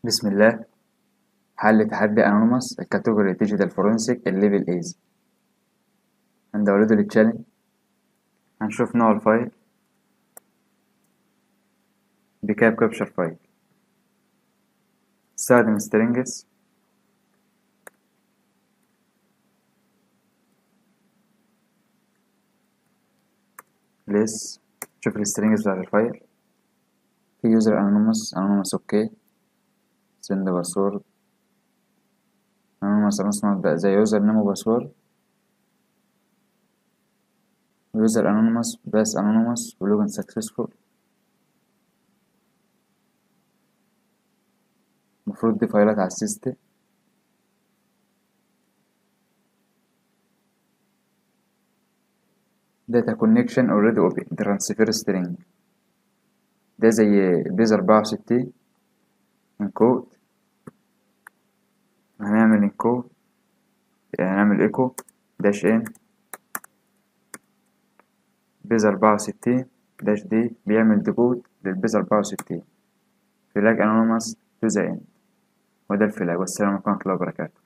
بسم الله حل تحدي انونيموس الكاتيجوري ديجيتال فورنسيك الليفل ايزي هندوله للتشالنج هنشوف نوع الفايل بكاب كابشر فايل استخدم سترينجز ليس شوف السترينجز بتاعت الفايل في يوزر انونيموس انونيموس اوكي send باسورد anonymous anonymous بقى زي يوزر نيم وباسورد يوزر انونيموس باس انونيموس ولوجن سكسسفول المفروض دي فايلات على السيستم data connection already open transfer string ده زي بيز أربعة وستين انكود هنعمل انكود يعني هنعمل ايكو داش ان بيز أربعة وستين داش دي بيعمل ديكود للبيز أربعة وستين فلاج انونيموس تو ذا اند وده الفلاج والسلام عليكم ورحمة الله وبركاته